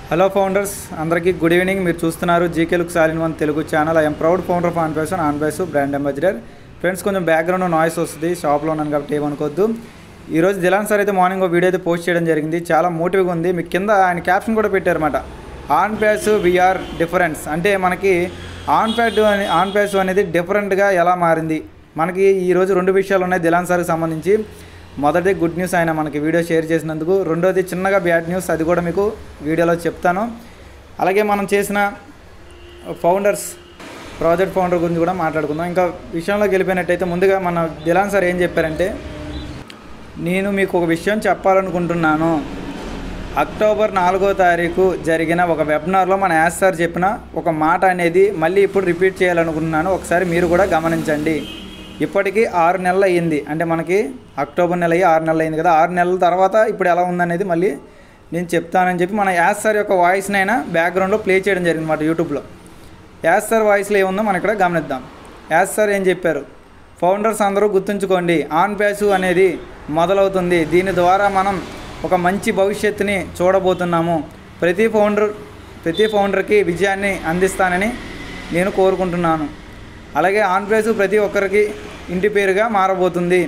hello founders అందరికీ good evening మీరు చూస్తున్నారు జీకే లుక్ సాలిన్ వన్ Telugu channel I'm proud founder of ఆన్పేషన్ ఆన్పేస్ బ్రాండ్ అంబాసిడర్ ఫ్రెండ్స్ కొంచెం బ్యాక్గ్రౌండ్ నాయిస్ వస్తుంది షాప్లో ఉన్నాను కాబట్టి ఏమనుకోవద్దు ఈరోజు దిలాన్ సార్ అయితే మార్నింగ్ ఒక వీడియో అయితే పోస్ట్ చేయడం జరిగింది చాలా మోటివ్గా ఉంది మీకు కింద ఆయన క్యాప్షన్ కూడా పెట్టారన్నమాట ఆన్ ప్యాస్ వీఆర్ డిఫరెన్స్ అంటే మనకి ఆన్ ప్యాడ్ అని ఆన్ ప్యాస్ అనేది డిఫరెంట్గా ఎలా మారింది మనకి ఈరోజు రెండు విషయాలు ఉన్నాయి దిలాన్ సార్కి సంబంధించి మొదటి గుడ్ న్యూస్ ఆయన మనకి వీడియో షేర్ చేసినందుకు రెండోది చిన్నగా బ్యాడ్ న్యూస్ అది కూడా మీకు వీడియోలో చెప్తాను అలాగే మనం చేసిన ఫౌండర్స్ ప్రాజెక్ట్ ఫౌండర్ గురించి కూడా మాట్లాడుకుందాం ఇంకా విషయంలోకి వెళ్ళిపోయినట్టయితే ముందుగా మన దిలాన్ సార్ ఏం చెప్పారంటే నేను మీకు ఒక విషయం చెప్పాలనుకుంటున్నాను అక్టోబర్ నాలుగో తారీఖు జరిగిన ఒక వెబినార్లో మన యాస్ సార్ చెప్పిన ఒక మాట అనేది మళ్ళీ ఇప్పుడు రిపీట్ చేయాలనుకుంటున్నాను ఒకసారి మీరు కూడా గమనించండి ఇప్పటికీ ఆరు నెలలు అయ్యింది అంటే మనకి అక్టోబర్ నెల అయ్యి ఆరు నెలలు అయింది కదా ఆరు నెలల తర్వాత ఇప్పుడు ఎలా ఉందనేది మళ్ళీ నేను చెప్తానని చెప్పి మన యాస్ సార్ యొక్క వాయిస్ని అయినా బ్యాక్గ్రౌండ్లో ప్లే చేయడం జరిగింది అన్నమాట యూట్యూబ్లో యాస్ సార్ వాయిస్లో ఏముందో మనం ఇక్కడ గమనిద్దాం యాస్ సార్ ఏం చెప్పారు ఫౌండర్స్ అందరూ గుర్తుంచుకోండి ఆన్ ప్యాసు అనేది మొదలవుతుంది దీని ద్వారా మనం ఒక మంచి భవిష్యత్తుని చూడబోతున్నాము ప్రతి ఫౌండర్ ప్రతి ఫౌండర్కి విజయాన్ని అందిస్తానని నేను కోరుకుంటున్నాను అలాగే ఆన్ ప్లేస్ ప్రతి ఒక్కరికి ఇంటి పేరుగా మారబోతుంది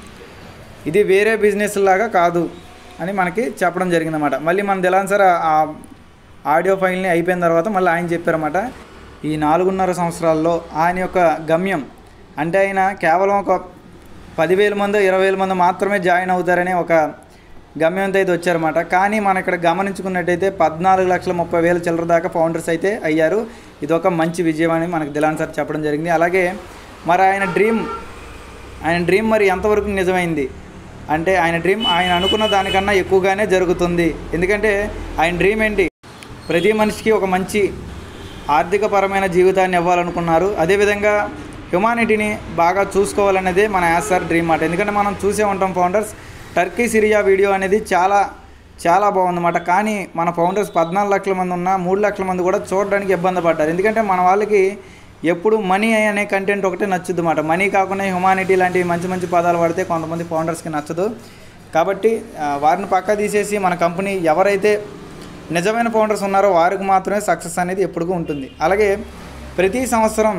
ఇది వేరే బిజినెస్ లాగా కాదు అని మనకి చెప్పడం జరిగిందన్నమాట మళ్ళీ మన దిలాన్ సార్ ఆ ఆడియో ఫైల్ని అయిపోయిన తర్వాత మళ్ళీ ఆయన చెప్పారన్నమాట ఈ నాలుగున్నర సంవత్సరాల్లో ఆయన యొక్క గమ్యం అంటే ఆయన కేవలం ఒక పదివేల మంది ఇరవై వేల మంది మాత్రమే జాయిన్ అవుతారనే ఒక గమ్యంతో అయితే వచ్చారన్నమాట కానీ మనం ఇక్కడ గమనించుకున్నట్టయితే పద్నాలుగు లక్షల ముప్పై వేల చిల్లర దాకా ఫౌండర్స్ అయితే అయ్యారు ఇది ఒక మంచి విజయం అని మనకు దిలాన్ సార్ చెప్పడం జరిగింది అలాగే మరి ఆయన డ్రీమ్ ఆయన డ్రీమ్ మరి ఎంతవరకు నిజమైంది అంటే ఆయన డ్రీమ్ ఆయన అనుకున్న దానికన్నా ఎక్కువగానే జరుగుతుంది ఎందుకంటే ఆయన డ్రీమ్ ఏంటి ప్రతి మనిషికి ఒక మంచి ఆర్థికపరమైన జీవితాన్ని ఇవ్వాలనుకున్నారు అదేవిధంగా హ్యుమానిటీని బాగా చూసుకోవాలనేదే మన యాసార్ డ్రీమ్ మాట ఎందుకంటే మనం చూసే ఉంటాం ఫౌండర్స్ టర్కీ సిరియా వీడియో అనేది చాలా చాలా బాగుందన్నమాట కానీ మన ఫౌండర్స్ పద్నాలుగు లక్షల మంది ఉన్న మూడు లక్షల మంది కూడా చూడడానికి ఇబ్బంది పడ్డారు ఎందుకంటే మన వాళ్ళకి ఎప్పుడు మనీ అనే కంటెంట్ ఒకటే నచ్చుద్ది అన్నమాట మనీ కాకుండా హ్యుమానిటీ లాంటి మంచి మంచి పదాలు పడితే కొంతమంది ఫౌండర్స్కి నచ్చదు కాబట్టి ఆ, వారిని పక్క తీసేసి మన కంపెనీ ఎవరైతే నిజమైన ఫౌండర్స్ ఉన్నారో వారికి మాత్రమే సక్సెస్ అనేది ఎప్పుడూ ఉంటుంది అలాగే ప్రతి సంవత్సరం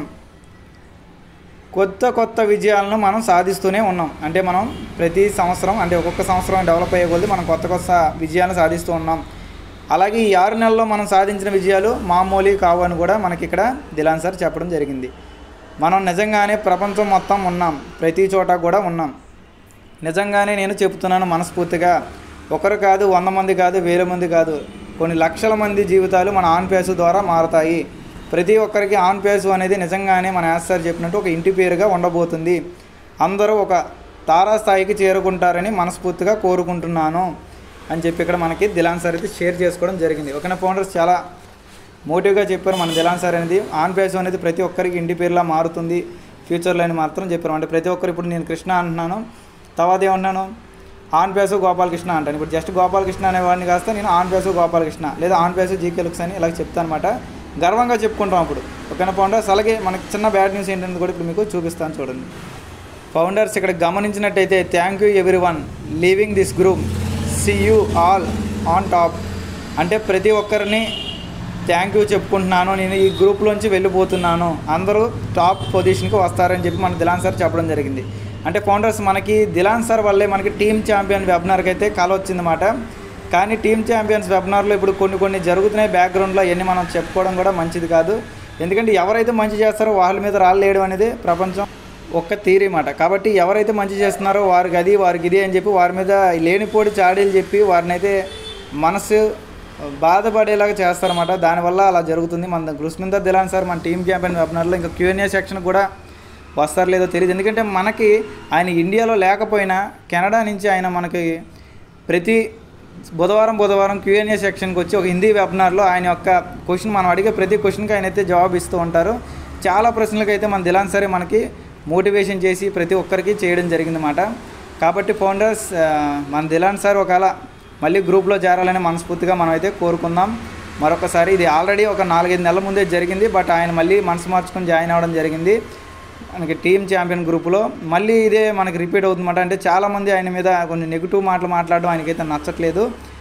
కొత్త కొత్త విజయాలను మనం సాధిస్తూనే ఉన్నాం అంటే మనం ప్రతి సంవత్సరం అంటే ఒక్కొక్క సంవత్సరం డెవలప్ అయ్యే కొద్దీ మనం కొత్త కొత్త విజయాలను సాధిస్తూ ఉన్నాం అలాగే ఈ ఆరు నెలల్లో మనం సాధించిన విజయాలు మామూలు కావు అని కూడా మనకి ఇక్కడ దిలాన్ సార్ చెప్పడం జరిగింది మనం నిజంగానే ప్రపంచం మొత్తం ఉన్నాం ప్రతి చోట కూడా ఉన్నాం నిజంగానే నేను చెప్తున్నాను మనస్ఫూర్తిగా ఒకరు కాదు వంద మంది కాదు వేల మంది కాదు కొన్ని లక్షల మంది జీవితాలు మన ఆన్ పేసు ద్వారా మారతాయి ప్రతి ఒక్కరికి ఆన్ పేసు అనేది నిజంగానే మన యాస్ సార్ చెప్పినట్టు ఒక ఇంటి పేరుగా ఉండబోతుంది అందరూ ఒక తారాస్థాయికి చేరుకుంటారని మనస్ఫూర్తిగా కోరుకుంటున్నాను అని చెప్పి ఇక్కడ మనకి దిలాన్ సార్ అయితే షేర్ చేసుకోవడం జరిగింది ఓకేనా ఫౌండర్స్ చాలా మోటివ్గా చెప్పారు మన దిలాన్ సార్ అనేది ఆన్ పేసు అనేది ప్రతి ఒక్కరికి ఇంటి పేరులా మారుతుంది ఫ్యూచర్లో అని మాత్రం చెప్పారు అంటే ప్రతి ఒక్కరు ఇప్పుడు నేను కృష్ణ అంటున్నాను తర్వాత ఏమన్నాను ఆన్ పేసు గోపాలకృష్ణ అంటాను ఇప్పుడు జస్ట్ గోపాలకృష్ణ అనే వాడిని కాస్త నేను ఆన్ పేసు గోపాలకృష్ణ లేదా ఆన్ పేసు జీకే లుక్స్ అని ఇలా చెప్తాను అనమాట గర్వంగా చెప్పుకుంటాం అప్పుడు ఓకేనా ఫౌండర్స్ అలాగే మనకి చిన్న బ్యాడ్ న్యూస్ ఏంటంటే కూడా ఇప్పుడు మీకు చూపిస్తాను చూడండి ఫౌండర్స్ ఇక్కడ గమనించినట్టయితే thank you everyone leaving this group see you all on top అంటే ప్రతి ఒక్కరిని థ్యాంక్ యూ చెప్పుకుంటున్నాను నేను ఈ గ్రూప్లోంచి వెళ్ళిపోతున్నాను అందరూ టాప్ పొజిషన్కి వస్తారని చెప్పి మన దిలాన్ సార్ చెప్పడం జరిగింది అంటే ఫౌండర్స్ మనకి దిలాన్ సార్ వల్లే మనకి టీమ్ ఛాంపియన్ వెబినార్కి అయితే కాల్ వచ్చిందన్నమాట కానీ టీమ్ ఛాంపియన్స్ వెబినార్లో ఇప్పుడు కొన్ని కొన్ని జరుగుతున్నాయి బ్యాక్గ్రౌండ్లో అవన్నీ మనం చెప్పుకోవడం కూడా మంచిది కాదు ఎందుకంటే ఎవరైతే మంచి చేస్తారో వాళ్ళ మీద రాళ్ళేయడం అనేది ప్రపంచం ఒక్క థీరీ మాట కాబట్టి ఎవరైతే మంచి చేస్తున్నారో వారికి అది వారికి ఇది అని చెప్పి వారి మీద లేనిపోడి చాడీలు చెప్పి వారిని అయితే మనసు బాధపడేలాగా చేస్తారన్నమాట దానివల్ల అలా జరుగుతుంది మన గుస్మిందర్ దిలాన్ సార్ మన టీమ్ క్యాంపెయిన్ వెబినార్లో ఇంకా క్యూఎన్ఏ సెక్షన్ కూడా వస్తారో లేదో తెలియదు ఎందుకంటే మనకి ఆయన ఇండియాలో లేకపోయినా కెనడా నుంచి ఆయన మనకి ప్రతి బుధవారం బుధవారం క్యూఎన్ఏ సెక్షన్కి వచ్చి ఒక హిందీ వెబినార్లో ఆయన యొక్క క్వశ్చన్ మనం అడిగే ప్రతి క్వశ్చన్కి ఆయన అయితే జవాబు ఇస్తూ ఉంటారు చాలా ప్రశ్నలకు అయితే మన దిలాన్ సరే మనకి మోటివేషన్ చేసి ప్రతి ఒక్కరికి చేయడం జరిగిందన్నమాట కాబట్టి ఫౌండర్స్ ఆ, మన దిలాన్ సార్ ఒకవేళ మళ్ళీ గ్రూప్లో చేరాలని మనస్ఫూర్తిగా మనం అయితే కోరుకుందాం మరొకసారి ఇది ఆల్రెడీ ఒక నాలుగైదు నెలల ముందే జరిగింది బట్ ఆయన మళ్ళీ మనసు మార్చుకొని జాయిన్ అవ్వడం జరిగింది మనకి టీమ్ ఛాంపియన్ గ్రూపులో మళ్ళీ ఇదే మనకి రిపీట్ అవుతుందన్నమాట అంటే చాలామంది ఆయన మీద కొన్ని నెగిటివ్ మాటలు మాట్లాడడం ఆయనకైతే నచ్చట్లేదు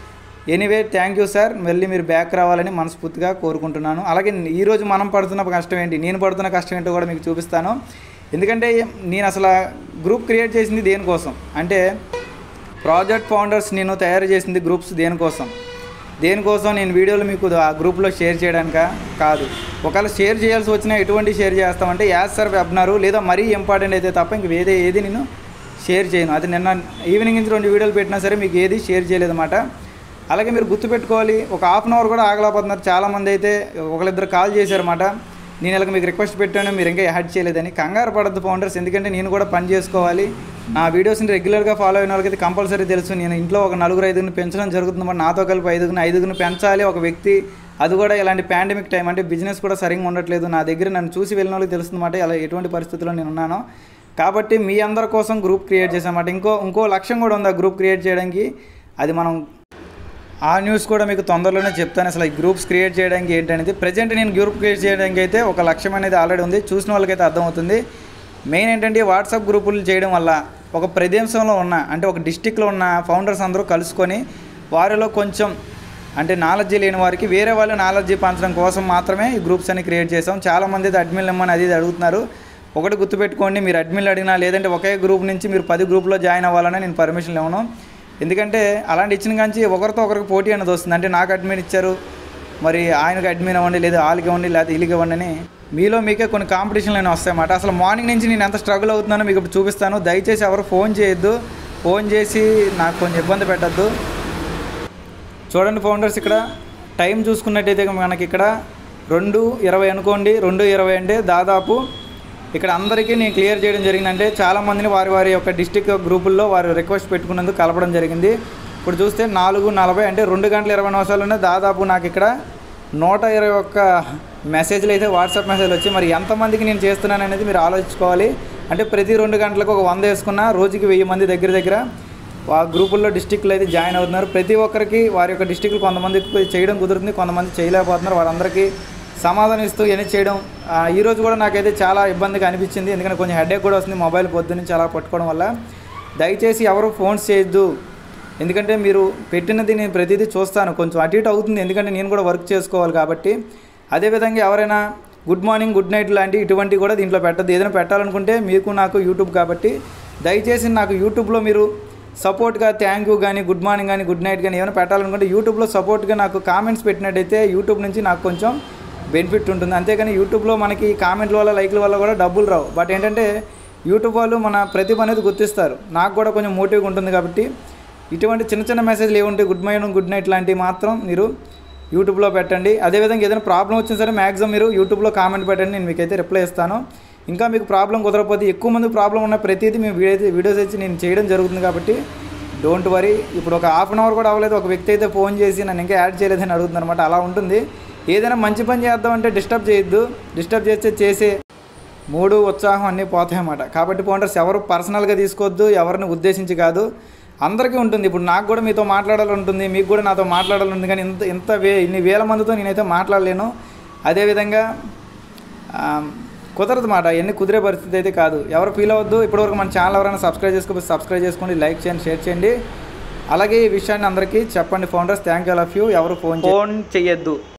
ఎనీవే థ్యాంక్ యూ సార్ మళ్ళీ మీరు బ్యాక్ రావాలని మనస్ఫూర్తిగా కోరుకుంటున్నాను అలాగే ఈరోజు మనం పడుతున్న కష్టం ఏంటి నేను పడుతున్న కష్టం ఏంటో కూడా మీకు చూపిస్తాను ఎందుకంటే నేను అసలు గ్రూప్ క్రియేట్ చేసింది దేనికోసం అంటే ప్రాజెక్ట్ ఫౌండర్స్ నేను తయారు చేసింది గ్రూప్స్ దేనికోసం దేనికోసం నేను వీడియోలు మీకు ఆ గ్రూప్లో షేర్ చేయడానిక కాదు ఒకవేళ షేర్ చేయాల్సి వచ్చినా ఎటువంటి షేర్ చేస్తామంటే యాజ్ సార్ వెబ్నారు లేదా మరీ ఇంపార్టెంట్ అయితే తప్ప ఇంక వేరే ఏది నేను షేర్ చేయను అది నిన్న ఈవినింగ్ నుంచి రెండు వీడియోలు పెట్టినా సరే మీకు ఏది షేర్ చేయలేదన్నమాట అలాగే మీరు గుర్తుపెట్టుకోవాలి ఒక హాఫ్ అన్ అవర్ కూడా ఆగలేకపోతున్నారు చాలామంది అయితే ఒకరిద్దరు కాల్ చేశారన్నమాట నేను ఇలాగ మీకు రిక్వెస్ట్ పెట్టాను మీరు ఇంకా యాడ్ చేయలేదని కంగారు పడద్దు ఫౌండర్స్ ఎందుకంటే నేను కూడా పని చేసుకోవాలి నా వీడియోస్ని రెగ్యులర్గా ఫాలో అయిన వాళ్ళకైతే కంపల్సరీ తెలుసు నేను ఇంట్లో ఒక నలుగురు ఐదుగురిని పెంచడం జరుగుతుంది మరి నాతో కలిపి ఐదుగురిని ఐదుగురిని పెంచాలి ఒక వ్యక్తి అది కూడా ఇలాంటి పాండమిక్ టైం అంటే బిజినెస్ కూడా సరిగ్గా ఉండట్లేదు నా దగ్గర నన్ను చూసి వెళ్ళిన వాళ్ళకి తెలుస్తుందన్నమాట ఇలా ఎటువంటి పరిస్థితుల్లో నేను ఉన్నానో కాబట్టి మీ అందరి కోసం గ్రూప్ క్రియేట్ చేసామన్నమాట ఇంకో ఇంకో లక్ష్యం కూడా ఉంది ఆ గ్రూప్ క్రియేట్ చేయడానికి అది మనం ఆ న్యూస్ కూడా మీకు తొందరలోనే చెప్తాను అసలు ఈ గ్రూప్స్ క్రియేట్ చేయడానికి ఏంటనేది ప్రజెంట్ నేను గ్రూప్ క్రియేట్ చేయడానికి అయితే ఒక లక్ష్యం అనేది ఆల్రెడీ ఉంది చూసిన వాళ్ళకైతే అర్థమవుతుంది మెయిన్ ఏంటంటే వాట్సాప్ గ్రూపులు చేయడం వల్ల ఒక ప్రదేశంలో ఉన్న అంటే ఒక డిస్టిక్లో ఉన్న ఫౌండర్స్ అందరూ కలుసుకొని వారిలో కొంచెం అంటే నాలెడ్జ్ లేని వారికి వేరే వాళ్ళు నాలెడ్జ్ పంచడం కోసం మాత్రమే ఈ గ్రూప్స్ అని క్రియేట్ చేసాం చాలామంది అయితే అడ్మిన్లు ఇమ్మని అది ఇది అడుగుతున్నారు ఒకటి గుర్తుపెట్టుకోండి మీరు అడ్మిన్లు అడిగినా లేదంటే ఒకే గ్రూప్ నుంచి మీరు పది గ్రూప్లో జాయిన్ అవ్వాలని నేను పర్మిషన్ ఇవ్వను ఎందుకంటే అలాంటి ఇచ్చిన కాంచి ఒకరితో ఒకరికి పోటీ అనేది వస్తుంది అంటే నాకు అడ్మిన్ ఇచ్చారు మరి ఆయనకు అడ్మిన్ ఇవ్వండి లేదా వాళ్ళకి ఇవ్వండి లేదా వీళ్ళకి ఇవ్వండి అని మీలో మీకే కొన్ని కాంపిటీషన్లు అనేవి వస్తాయన్నమాట అసలు మార్నింగ్ నుంచి నేను ఎంత స్ట్రగుల్ అవుతున్నానో మీకు ఇప్పుడు చూపిస్తాను దయచేసి ఎవరు ఫోన్ చేయొద్దు ఫోన్ చేసి నాకు కొంచెం ఇబ్బంది పెట్టద్దు చూడండి ఫౌండర్స్ ఇక్కడ టైం చూసుకున్నట్టయితే మనకి ఇక్కడ రెండు ఇరవై అనుకోండి రెండు ఇరవై అంటే దాదాపు ఇక్కడ అందరికీ నేను క్లియర్ చేయడం జరిగిందంటే చాలామందిని వారి వారి యొక్క డిస్టిక్ గ్రూపుల్లో వారు రిక్వెస్ట్ పెట్టుకున్నందుకు కలపడం జరిగింది ఇప్పుడు చూస్తే నాలుగు నలభై అంటే రెండు గంటల ఇరవై నిమిషాల్లోనే దాదాపు నాకు ఇక్కడ నూట ఇరవై ఒక్క మెసేజ్లు అయితే వాట్సాప్ మెసేజ్లు వచ్చి మరి ఎంతమందికి నేను చేస్తున్నాను అనేది మీరు ఆలోచించుకోవాలి అంటే ప్రతి రెండు గంటలకు ఒక వంద వేసుకున్న రోజుకి వెయ్యి మంది దగ్గర దగ్గర ఆ గ్రూపుల్లో డిస్టిక్లు అయితే జాయిన్ అవుతున్నారు ప్రతి ఒక్కరికి వారి యొక్క డిస్టిక్లు కొంతమంది చేయడం కుదురుతుంది కొంతమంది చేయలేకపోతున్నారు వారందరికీ సమాధానం ఇస్తూ ఇవన్నీ చేయడం ఆ, ఈ రోజు కూడా నాకైతే చాలా ఇబ్బందిగా అనిపించింది ఎందుకంటే కొంచెం హెడేక్ కూడా వస్తుంది మొబైల్ పొద్దు నుంచి అలా పట్టుకోవడం వల్ల దయచేసి ఎవరు ఫోన్స్ చేయొద్దు ఎందుకంటే మీరు పెట్టినది నేను ప్రతిదీ చూస్తాను కొంచెం అటు ఇటు అవుతుంది ఎందుకంటే నేను కూడా వర్క్ చేసుకోవాలి కాబట్టి అదేవిధంగా ఎవరైనా గుడ్ మార్నింగ్ గుడ్ నైట్ లాంటి ఇటువంటివి కూడా దీంట్లో పెట్టద్దు ఏదైనా పెట్టాలనుకుంటే మీకు నాకు యూట్యూబ్ కాబట్టి దయచేసి నాకు యూట్యూబ్లో మీరు సపోర్ట్గా థ్యాంక్ యూ కానీ గుడ్ మార్నింగ్ కానీ గుడ్ నైట్ కానీ ఏమైనా పెట్టాలనుకుంటే యూట్యూబ్లో సపోర్ట్గా నాకు కామెంట్స్ పెట్టినట్టయితే యూట్యూబ్ నుంచి నాకు కొంచెం బెనిఫిట్ ఉంటుంది అంతేకాని యూట్యూబ్లో మనకి కామెంట్ల వల్ల లైక్ల వల్ల కూడా డబ్బులు రావు బట్ ఏంటంటే యూట్యూబ్ వాళ్ళు మన ప్రతిభ అనేది గుర్తిస్తారు నాకు కూడా కొంచెం మోటివ్గా ఉంటుంది కాబట్టి ఇటువంటి చిన్న చిన్న మెసేజ్లు ఏముంటాయి గుడ్ మార్నింగ్ గుడ్ నైట్ లాంటివి మాత్రం మీరు యూట్యూబ్లో పెట్టండి అదేవిధంగా ఏదైనా ప్రాబ్లం వచ్చినా సరే మ్యాక్సిమం మీరు యూట్యూబ్లో కామెంట్ పెట్టండి నేను మీకైతే రిప్లై ఇస్తాను ఇంకా మీకు ప్రాబ్లం కుదరకపోతే ఎక్కువ మంది ప్రాబ్లం ఉన్న ప్రతిదీ మేము వీడియో వీడియోస్ వచ్చి నేను చేయడం జరుగుతుంది కాబట్టి డోంట్ వరీ ఇప్పుడు ఒక హాఫ్ అన్ అవర్ కూడా అవ్వలేదు ఒక వ్యక్తి అయితే ఫోన్ చేసి నన్ను ఇంకా యాడ్ చేయలేదని అడుగుతుంది అనమాట అలా ఉంటుంది ఏదైనా మంచి పని చేద్దామంటే డిస్టర్బ్ చేయొద్దు డిస్టర్బ్ చేస్తే చేసే మూడు ఉత్సాహం అన్నీ పోతాయి అన్నమాట కాబట్టి పౌండర్స్ ఎవరు పర్సనల్గా తీసుకోవద్దు ఎవరిని ఉద్దేశించి కాదు అందరికీ ఉంటుంది ఇప్పుడు నాకు కూడా మీతో మాట్లాడాలి ఉంటుంది మీకు కూడా నాతో మాట్లాడాలి ఉంటుంది కానీ ఇంత ఇంత వే ఇన్ని వేల మందితో నేనైతే మాట్లాడలేను అదేవిధంగా ఆ, కుదరదు మాట ఎన్ని కుదిరే పరిస్థితి అయితే కాదు ఎవరు ఫీల్ అవ్వద్దు ఇప్పటివరకు మన ఛానల్ ఎవరైనా సబ్స్క్రైబ్ చేసుకోకపోతే సబ్స్క్రైబ్ చేసుకోండి లైక్ చేయండి షేర్ చేయండి అలాగే ఈ విషయాన్ని అందరికీ చెప్పండి founders thank you all of you ఎవరు ఫోన్ ఫోన్ చేయొద్దు